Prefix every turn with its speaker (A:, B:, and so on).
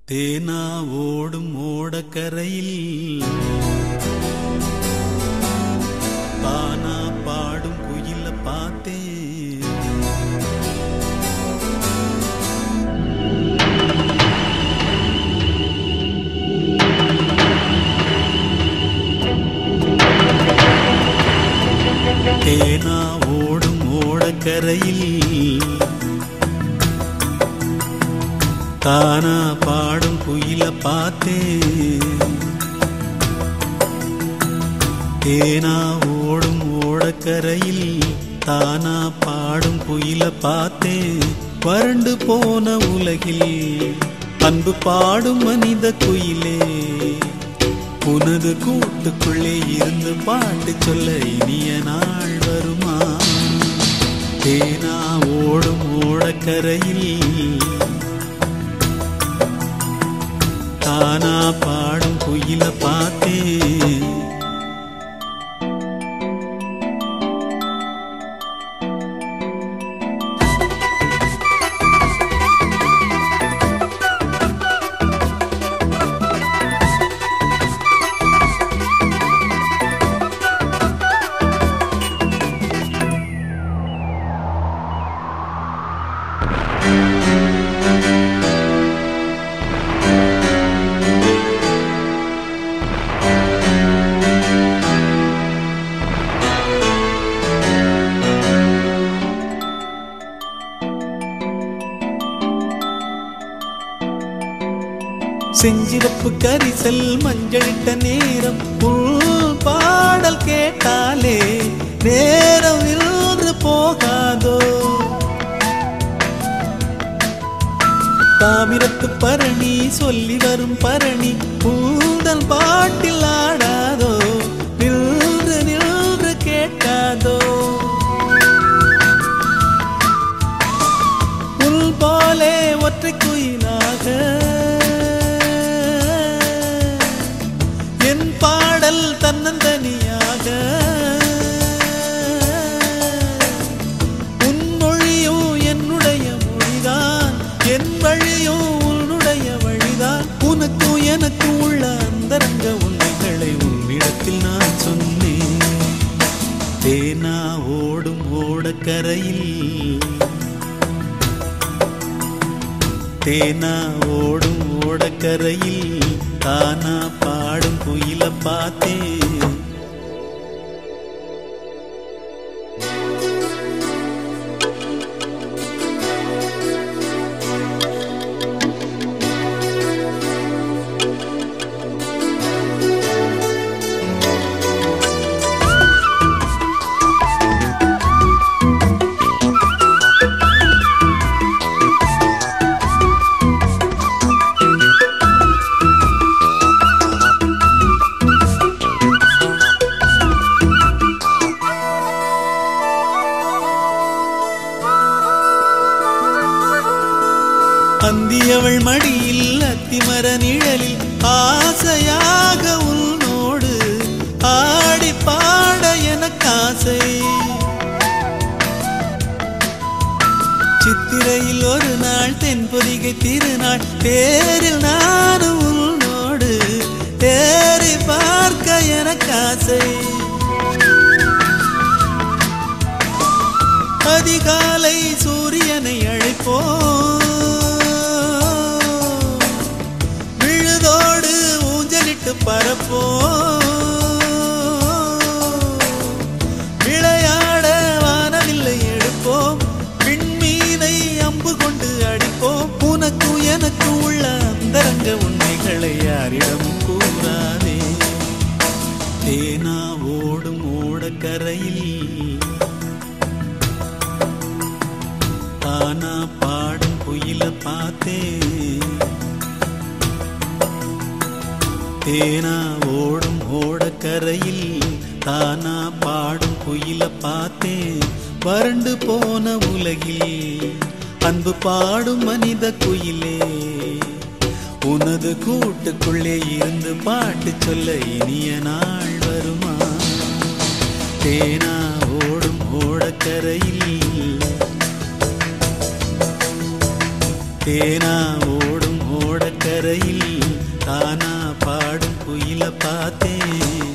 A: தேனா ஓடும் ஓடக்கரையில் தானா பாடும் குயில பார்த்தேன் தேனா ஓடும் ஓடக்கரையில் தானா பாடும் குயில பார்த்தேன் தேனா ஓடும் ஓடக்கரையில் தானா பாடும் குயில பார்த்தேன் வறண்டு போன உலகில் அன்பு பாடும் மனித குயிலே உனது கூட்டுக்குள்ளே இருந்து பாட்டு சொல்ல இனிய நாள் வருமா தேனா ஓடும் ஓடக்கரையில் தானா பாடும் குயில பார்த்தேன் செஞ்சிறப்பு கரிசல் மஞ்சளிட்ட நேரம் உள் பாடல் கேட்டாலே நேரம் இன்று போகாதோ தாமிரத்து பரணி சொல்லி வரும் பரணி பூந்தல் பாட்டில் ஆடாதோ நின்று நின்று கேட்காதோ புல் போலே ஒற்றை குயிலாக என் பாடல் தன்னந்தனியாக உன் மொழியும் என்னுடைய மொழிதான் என் வழியும் உன்னுடைய வழிதான் உனக்கும் எனக்கும் உள்ள அந்தரங்க உண்மைகளை உன்னிடத்தில் நான் சொன்னேன் தேனா ஓடும் ஓடக்கரையில் தேனா ஓடும் ஓடக்கரையில் தானா பாடும் குயில பார்த்தேன் அந்தியவள் மடியில் அத்திமர நிழலில் ஆசையாக உன்னோடு ஆடி பாட எனக்காசை சித்திரையில் ஒரு நாள் தென்பொதிகை திருநாள் தேரில் நானும் உன்னோடு தேரை பார்க்க எனக்காசை அதிகாலை சூரியனை அழைப்போம் விழுதோடு ஊஞ்சலிட்டு பரப்போம் விளையாட வானவில்லை எடுப்போம் விண்மீனை அம்பு கொண்டு அடிப்போம் உனக்கும் எனக்கு உள்ள அந்தரங்க உண்மைகளை யாரிடமும் கூறாதே தேனா ஓடும் ஓடக்கரையில் தானா பாடும் குயில பார்த்தேன் தேனா ஓடும் ஓடக்கரையில் தானா பாடும் குயில பார்த்தேன் வறண்டு போன உலகில் அன்பு பாடும் மனித குயிலே உனது கூட்டுக்குள்ளே இருந்து பாட்டு சொல்ல இனிய நாள் வருமா தேனா ஓடும் ஓடக்கரையில் தேனா ஓடும் ஓடக்கரை ஓடக்கரையில் தானா பாடும் குயில பார்த்தேன்